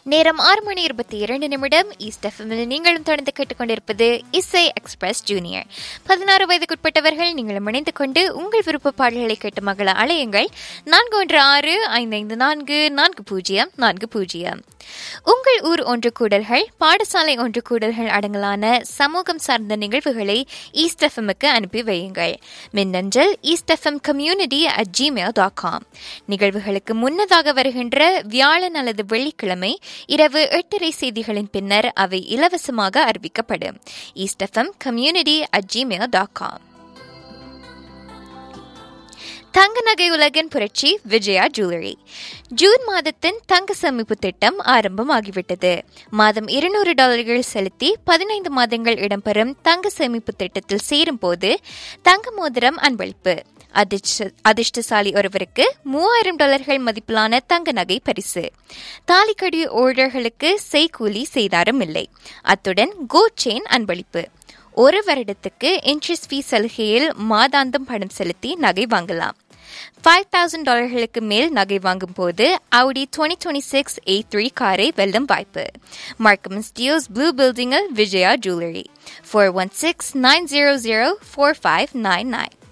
நேரம் ஆறு மணி இருபத்தி இரண்டு நிமிடம் ஈஸ்ட் எஃப்எம்மில் நீங்களும் தொடர்ந்து கேட்டுக்கொண்டிருப்பது இசை எக்ஸ்பிரஸ் ஜூனியர் பதினாறு வயதுக்குட்பட்டவர்கள் நீங்களும் இணைந்து கொண்டு உங்கள் விருப்ப பாடல்களை கேட்டு மகள அலையுங்கள் நான்கு ஒன்று ஆறு ஐந்து ஐந்து நான்கு நான்கு பூஜ்ஜியம் நான்கு பூஜ்ஜியம் உங்கள் ஊர் ஒன்று கூடல்கள் பாடசாலை ஒன்று கூடல்கள் அடங்கலான சமூகம் சார்ந்த நிகழ்வுகளை ஈஸ்ட் எஃப்எம்முக்கு அனுப்பி வையுங்கள் மின்னஞ்சல் east FM community at gmail dot com நிகழ்வுகளுக்கு முன்னதாக வருகின்ற வியாழன் அல்லது வெள்ளிக்கிழமை இரவு எட்டரை செய்திகளின் பின்னர் அவை இலவசமாக அறிவிக்கப்படும் east FM community at gmail dot com தங்க நகை உலகின் புரட்சி விஜயா ஜுவல்லரி ஜூன் மாதத்தின் தங்க சேமிப்பு திட்டம் ஆரம்பமாகிவிட்டது மாதம் இருநூறு டாலர்கள் செலுத்தி பதினைந்து மாதங்கள் இடம்பெறும் தங்க சேமிப்பு திட்டத்தில் சேரும் போது தங்க மோதிரம் அன்பளிப்பு அதிர்ஷ்ட அதிர்ஷ்டசாலி ஒருவருக்கு மூவாயிரம் டாலர்கள் மதிப்பிலான தங்க நகை பரிசு தாலிக்கடி ஓழர்களுக்கு செய்கூலி செய்தாரும் இல்லை அத்துடன் கோட் செயின் அன்பளிப்பு ஒரு வருடத்துக்கு இன்ட்ரெஸ்ட் ஃபீ சலுகையில் மாதாந்தம் பணம் செலுத்தி நகை வாங்கலாம் ஃபைவ் தௌசண்ட் டாலர்களுக்கு மேல் நகை வாங்கும் போது Audi twenty twenty six A three காரை வெல்லும் வாய்ப்பு மார்க்கம் ஸ்டியோஸ் ப்ளூ பில்டிங்கில் Vijaya jewellery four one six nine zero zero four five nine nine